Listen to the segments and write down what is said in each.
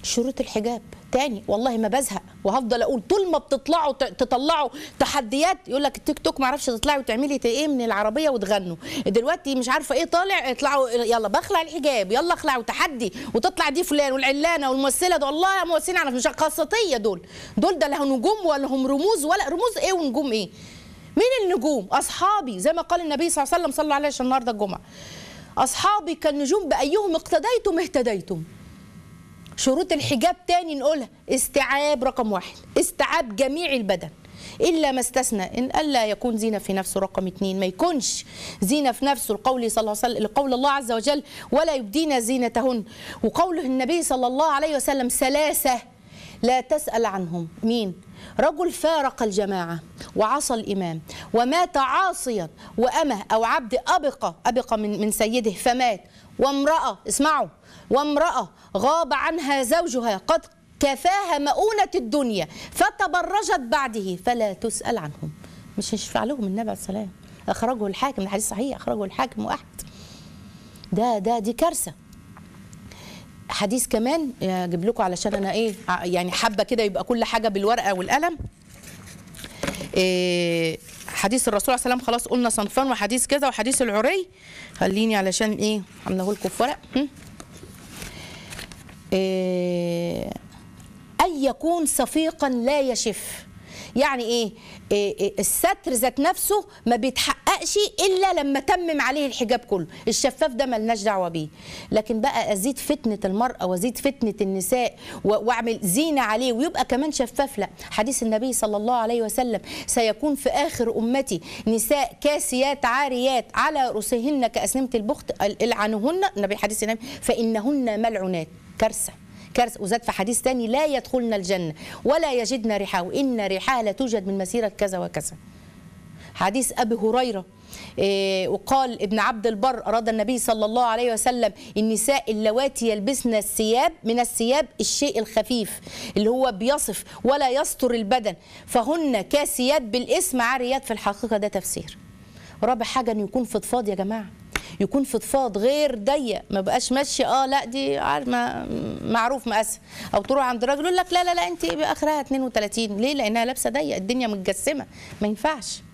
شروط الحجاب تاني والله ما بزهق وهفضل اقول طول ما بتطلعوا ت- تطلعوا تحديات يقول لك التيك توك ما اعرفش تطلعي وتعملي ت- ايه من العربيه وتغنوا دلوقتي مش عارفه ايه طالع اطلعوا يلا بخلع الحجاب يلا اخلعوا تحدي وتطلع دي فلان والعلانه والممثله دول والله ممثلين على مش قسطيه دول دول ده لا نجوم ولا هم رموز ولا رموز ايه ونجوم ايه مين النجوم اصحابي زي ما قال النبي صلى الله عليه وسلم صلوا عليه عشان النهارده الجمعه اصحابي كالنجوم بايهم اقتديتم اهتديتم شروط الحجاب تاني نقولها استيعاب رقم واحد استيعاب جميع البدن الا ما استثنى ان الا يكون زينه في نفسه رقم اتنين ما يكونش زينه في نفسه لقول صلى الله عليه وسلم لقول الله عز وجل ولا يبدين زينتهن وقوله النبي صلى الله عليه وسلم ثلاثه لا تسال عنهم مين رجل فارق الجماعه وعصى الامام ومات عاصيا وامه او عبد ابق ابق من من سيده فمات وامراه اسمعوا وامرأة غاب عنها زوجها قد كفاها مؤونة الدنيا فتبرجت بعده فلا تسأل عنهم مش يشفع لهم النبي عليه السلام أخرجه الحاكم الحديث صحيح أخرجه الحاكم وأحمد ده ده دي كارثة حديث كمان اجيب لكم علشان انا ايه ع- يعني حابه كده يبقى كل حاجه بالورقه والقلم إيه حديث الرسول عليه السلام خلاص قلنا صنفان وحديث كذا وحديث العري خليني علشان ايه عامله لكم في ورق هم؟ إيه، أن يكون صفيقا لا يشف يعني إيه؟ إيه إيه الستر ذات نفسه ما بيتحققش الا لما تمم عليه الحجاب كله الشفاف ده ملناش دعوه بيه لكن بقى ازيد فتنه المراه وازيد فتنه النساء و- واعمل زينه عليه ويبقى كمان شفاف لا حديث النبي صلى الله عليه وسلم سيكون في اخر امتي نساء كاسيات عاريات على رؤوسهن كاسنمه البخت العنهن النبي حديث النبي فانهن ملعونات كارثه كارثه وزاد في حديث ثاني لا يدخلن الجنه ولا يجدن ريحها وان ريحها لا توجد من مسيره كذا وكذا حديث ابي هريره إيه وقال ابن عبد البر اراد النبي صلى الله عليه وسلم النساء اللواتي يلبسن الثياب من الثياب الشيء الخفيف اللي هو بيصف ولا يستر البدن فهن كاسيات بالاسم عاريات في الحقيقه ده تفسير رابع حاجه انه يكون فضفاض يا جماعه يكون فضفاض غير ضيق ما بقاش ماشي اه لا دي عار- ما معروف مقاسها او تروح عند راجل يقول لك لا لا لا انت اخرها 32 ليه لانها لابسه ضيق الدنيا متجسمه ما ينفعش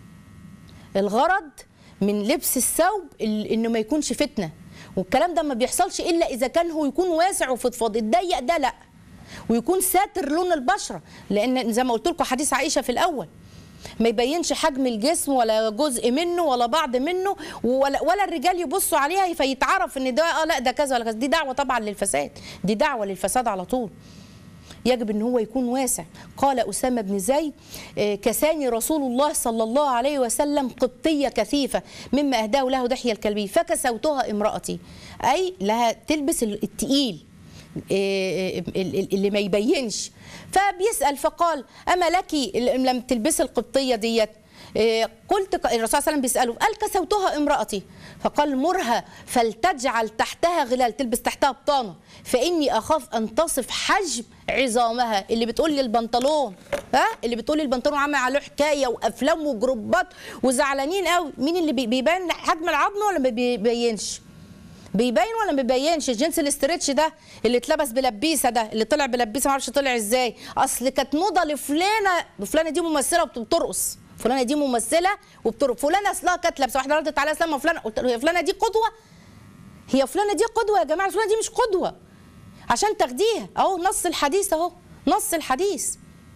الغرض من لبس الثوب ال- انه ما يكونش فتنه والكلام ده ما بيحصلش الا اذا كان هو يكون واسع وفضفاض الضيق ده لا ويكون ساتر لون البشره لان زي ما قلت لكم حديث عائشه في الاول ما يبينش حجم الجسم ولا جزء منه ولا بعض منه ولا ولا الرجال يبصوا عليها فيتعرف ان ده اه لا ده كذا ولا كذا دي دعوه طبعا للفساد دي دعوه للفساد على طول يجب ان هو يكون واسع قال اسامه بن زيد آه، كساني رسول الله صلى الله عليه وسلم قبطيه كثيفه مما اهداه له دحيه الكلبي فكسوتها امراتي اي لها تلبس التقيل آه، اللي ما يبينش فبيسال فقال اما لك لم تلبسي القبطيه ديت إيه، قلت الرسول صلى الله عليه وسلم بيساله قال كسوتها امراتي فقال مرها فلتجعل تحتها غلال تلبس تحتها بطانه فاني اخاف ان تصف حجم عظامها اللي بتقول لي البنطلون ها اللي بتقول لي البنطلون عامل عليه حكايه وافلام وجروبات وزعلانين قوي مين اللي بي- بيبان حجم العظم ولا ما بيبينش بيبين ولا ما بيبينش الجنس الاسترتش ده اللي اتلبس بلبيسه ده اللي طلع بلبيسه ما اعرفش طلع ازاي اصل كانت موضه لفلانه فلانه دي ممثله وبترقص فلانه دي ممثله وبترقص فلانه اصلها كانت لابسه واحده ردت عليها اسلام فلانه قلت له هي فلانه دي قدوه هي فلانه دي قدوه يا جماعه فلانه دي مش قدوه عشان تاخديها اهو نص الحديث اهو نص الحديث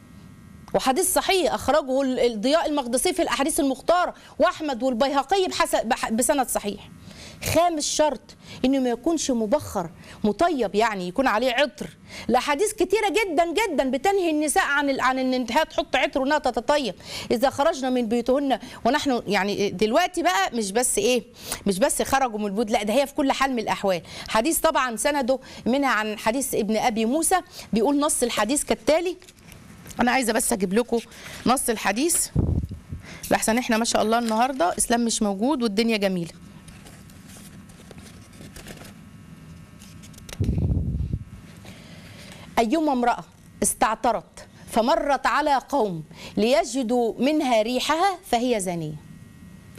وحديث صحيح اخرجه ال- الضياء المقدسي في الاحاديث المختاره واحمد والبيهقي بحسب بح- بسند صحيح خامس شرط انه ما يكونش مبخر مطيب يعني يكون عليه عطر الاحاديث كتيره جدا جدا بتنهي النساء عن ال- عن ان انها تحط عطر وانها تتطيب اذا خرجنا من بيوتهن ونحن يعني دلوقتي بقى مش بس ايه مش بس خرجوا من البيوت لا ده هي في كل حال من الاحوال حديث طبعا سنده منها عن حديث ابن ابي موسى بيقول نص الحديث كالتالي انا عايزه بس اجيب لكم نص الحديث لحسن احنا ما شاء الله النهارده اسلام مش موجود والدنيا جميله ايما امراه استعطرت فمرت على قوم ليجدوا منها ريحها فهي زانيه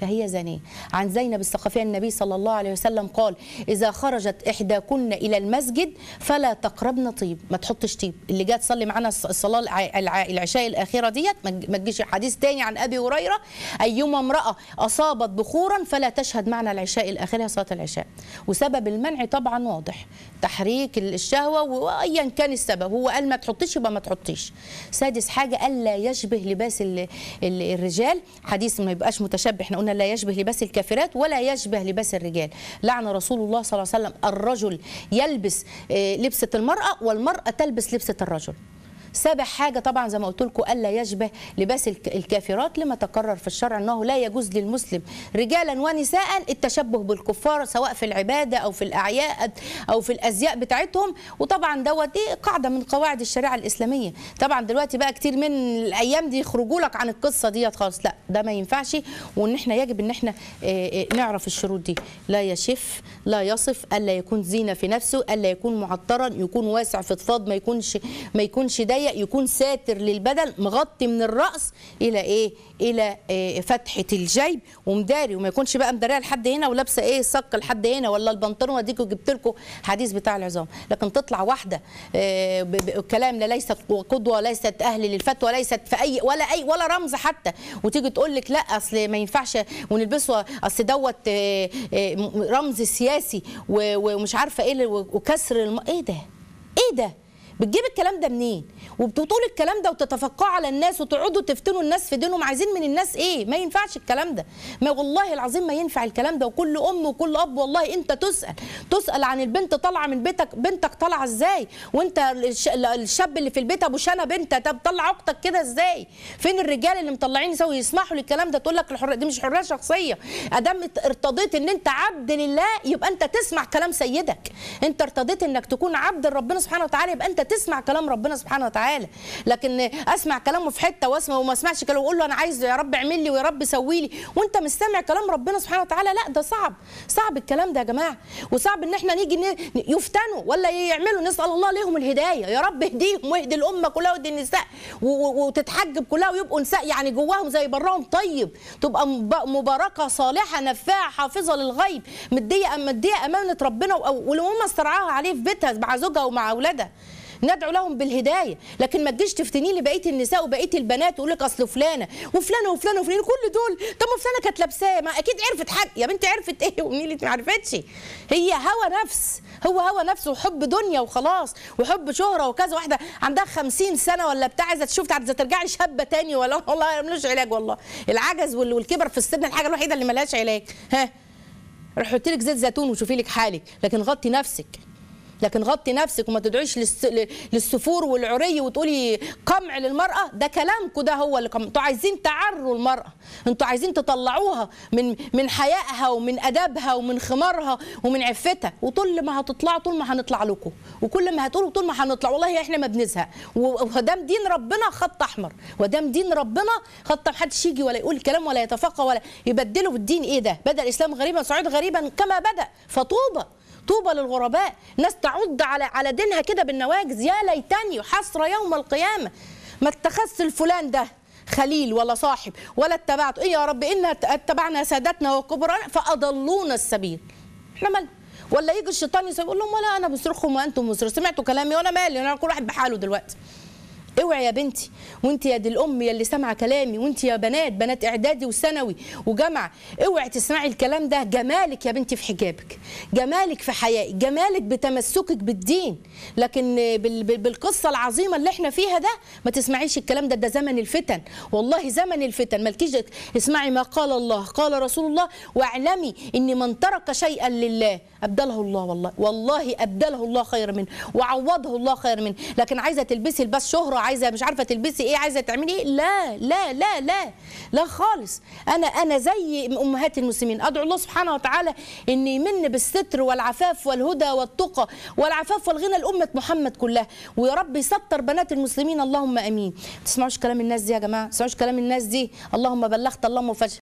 فهي زانيه عن زينب الثقفيه النبي صلى الله عليه وسلم قال اذا خرجت احداكن الى المسجد فلا تقربن طيب ما تحطش طيب اللي جاء تصلي معانا الص- الصلاه الع- الع- العشاء الاخيره ديت ما تج- ما تجيش حديث تاني عن ابي هريره ايما امراه اصابت بخورا فلا تشهد معنا العشاء الاخيره صلاه العشاء وسبب المنع طبعا واضح تحريك الشهوه وايا كان السبب هو قال ما تحطيش يبقى ما تحطيش سادس حاجه الا يشبه لباس ال- ال- الرجال حديث ما يبقاش متشبه احنا قلنا لا يشبه لباس الكافرات ولا يشبه لباس الرجال لعن رسول الله صلى الله عليه وسلم الرجل يلبس آه، لبسه المراه والمراه تلبس لبسه الرجل سابع حاجه طبعا زي ما قلت لكم الا يشبه لباس الك- الكافرات لما تقرر في الشرع انه لا يجوز للمسلم رجالا ونساء التشبه بالكفار سواء في العباده او في الاعياد او في الازياء بتاعتهم وطبعا دوت دي قاعده من قواعد الشريعه الاسلاميه طبعا دلوقتي بقى كتير من الايام دي يخرجوا لك عن القصه ديت خالص لا ده ما ينفعش وان احنا يجب ان احنا آه، آه، نعرف الشروط دي لا يشف لا يصف الا يكون زينه في نفسه الا يكون معطرا يكون واسع فضفاض ما يكونش ما يكونش ضيق يكون ساتر للبدن مغطي من الراس الى ايه الى آه، فتحه الجيب ومداري وما يكونش بقى مداريه لحد هنا ولابسه ايه صك لحد هنا ولا البنطلون اديكوا جبت لكم حديث بتاع العظام لكن تطلع واحده آه، ب- ب- كلام لا ليست قدوه ليست اهل للفتوى ليست في اي ولا اي ولا رمز حتى وتيجي تقول لك لا اصل ما ينفعش ونلبسه اصل دوت آه، آه، رمز سياسي و- ومش عارفه ايه وكسر الم... ايه ده ايه ده بتجيب الكلام ده منين وبتقول الكلام ده وتتفقعوا على الناس وتقعدوا تفتنوا الناس في دينهم عايزين من الناس ايه ما ينفعش الكلام ده ما والله العظيم ما ينفع الكلام ده وكل ام وكل اب والله انت تسال تسال عن البنت طالعه من بيتك بنتك طالعه ازاي وانت الش- الشاب اللي في البيت ابو شنب انت طب طلع اختك كده ازاي فين الرجال اللي مطلعين يسوي يسمحوا للكلام ده تقول لك الحريه دي مش حريه شخصيه ادام ارتضيت ان انت عبد لله يبقى انت تسمع كلام سيدك انت ارتضيت انك تكون عبد لربنا سبحانه وتعالى يبقى انت تسمع كلام ربنا سبحانه وتعالى لكن اسمع كلامه في حته واسمع وما اسمعش كلامه واقول له انا عايز يا رب اعمل لي ويا رب سوي لي وانت مش سامع كلام ربنا سبحانه وتعالى لا ده صعب صعب الكلام ده يا جماعه وصعب ان احنا نيجي ن- يفتنوا ولا يعملوا نسال الله لهم الهدايه يا رب اهديهم واهدي الامه كلها واهدي النساء و- و- وتتحجب كلها ويبقوا نساء يعني جواهم زي براهم طيب تبقى مب- مباركه صالحه نفاعه حافظه للغيب مديه مديه امانه ربنا و- والامومه استرعاها عليه في بيتها مع زوجها ومع اولادها ندعو لهم بالهدايه لكن ما تجيش تفتني لي بقيه النساء وبقيه البنات ويقول لك اصل فلانه وفلانه وفلانه وفلانه كل دول طب ما فلانه كانت لابساه ما اكيد عرفت حاجه يا بنتي عرفت ايه ومين ما عرفتش هي هوى نفس هو هوى نفس وحب دنيا وخلاص وحب شهره وكذا واحده عندها خمسين سنه ولا بتاع عايزه تشوف عايزه ترجعي شابه تاني ولا والله ملوش علاج والله العجز وال- والكبر في السن الحاجه الوحيده اللي ملهاش علاج ها روح حطي لك زيت زيتون وشوفي لك حالك لكن غطي نفسك لكن غطي نفسك وما تدعيش للس... للسفور والعري وتقولي قمع للمرأة ده كلامكم ده هو اللي قمع انتوا عايزين تعروا المرأة انتوا عايزين تطلعوها من من حيائها ومن أدبها ومن خمارها ومن عفتها وطول ما هتطلعوا طول ما هنطلع لكم وكل ما هتقولوا طول ما هنطلع والله احنا ما بنزهق ودام دين ربنا خط احمر ودام دين ربنا خط ما حدش يجي ولا يقول كلام ولا يتفقه ولا يبدلوا بالدين ايه ده بدا الاسلام غريبا صعود غريبا كما بدا فطوبى طوبى للغرباء ناس تعض على على دينها كده بالنواجذ يا ليتني حسره يوم القيامه ما اتخذت الفلان ده خليل ولا صاحب ولا اتبعته ايه يا رب ان اتبعنا سادتنا وكبرانا فاضلونا السبيل احنا مالنا ولا يجي الشيطان يقول لهم ولا انا بصرخكم وانتم مصر سمعتوا كلامي وانا مالي انا كل واحد بحاله دلوقتي اوعي يا بنتي وانت يا دي الام يا اللي سامعه كلامي وانت يا بنات بنات اعدادي وثانوي وجامعه اوعي تسمعي الكلام ده جمالك يا بنتي في حجابك جمالك في حيائك جمالك بتمسكك بالدين لكن بال- بال- بالقصه العظيمه اللي احنا فيها ده ما تسمعيش الكلام ده ده زمن الفتن والله زمن الفتن مالكيش اسمعي ما قال الله قال رسول الله واعلمي ان من ترك شيئا لله ابدله الله والله والله ابدله الله خير منه وعوضه الله خير منه لكن عايزه تلبسي الباس شهره عايزه مش عارفه تلبسي ايه عايزه تعملي ايه لا لا لا لا لا خالص انا انا زي امهات المسلمين ادعو الله سبحانه وتعالى ان يمن بالستر والعفاف والهدى والتقى والعفاف والغنى لامه محمد كلها ويا رب يستر بنات المسلمين اللهم امين ما تسمعوش كلام الناس دي يا جماعه ما تسمعوش كلام الناس دي اللهم بلغت اللهم فشل